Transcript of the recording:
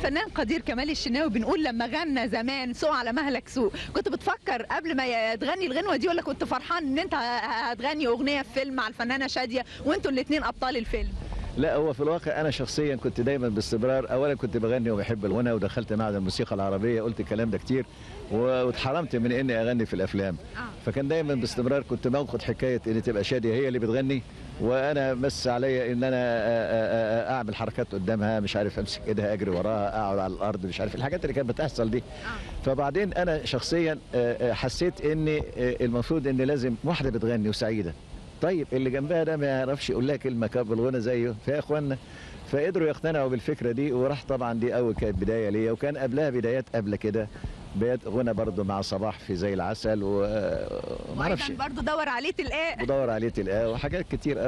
الفنان قدير كمال الشناوي بنقول لما غنى زمان سوق على مهلك سوق كنت بتفكر قبل ما تغني الغنوه دي ولا كنت فرحان ان انت هتغني اغنيه في فيلم مع الفنانه شاديه وانتوا الاثنين ابطال الفيلم لا هو في الواقع انا شخصيا كنت دايما باستمرار اولا كنت بغني وبحب الغنى ودخلت معهد الموسيقى العربيه قلت الكلام ده كتير و- واتحرمت من اني اغني في الافلام فكان دايما باستمرار كنت باخد حكايه ان تبقى شاديه هي اللي بتغني وانا بس عليا ان انا أ- أ- أ- اعمل حركات قدامها مش عارف امسك ايدها اجري وراها اقعد على الارض مش عارف الحاجات اللي كانت بتحصل دي فبعدين انا شخصيا أ- أ- حسيت ان المفروض ان لازم واحده بتغني وسعيده طيب اللي جنبها ده ما يعرفش يقول لها كلمه كاب بالغنى زيه فيا اخوانا فقدروا يقتنعوا بالفكره دي وراح طبعا دي اول كانت بدايه ليا وكان قبلها بدايات قبل كده بدايات غنى برضه مع صباح في زي العسل وما اعرفش وايضا برضه دور عليه تلقاه بدور عليه تلقاه وحاجات كتير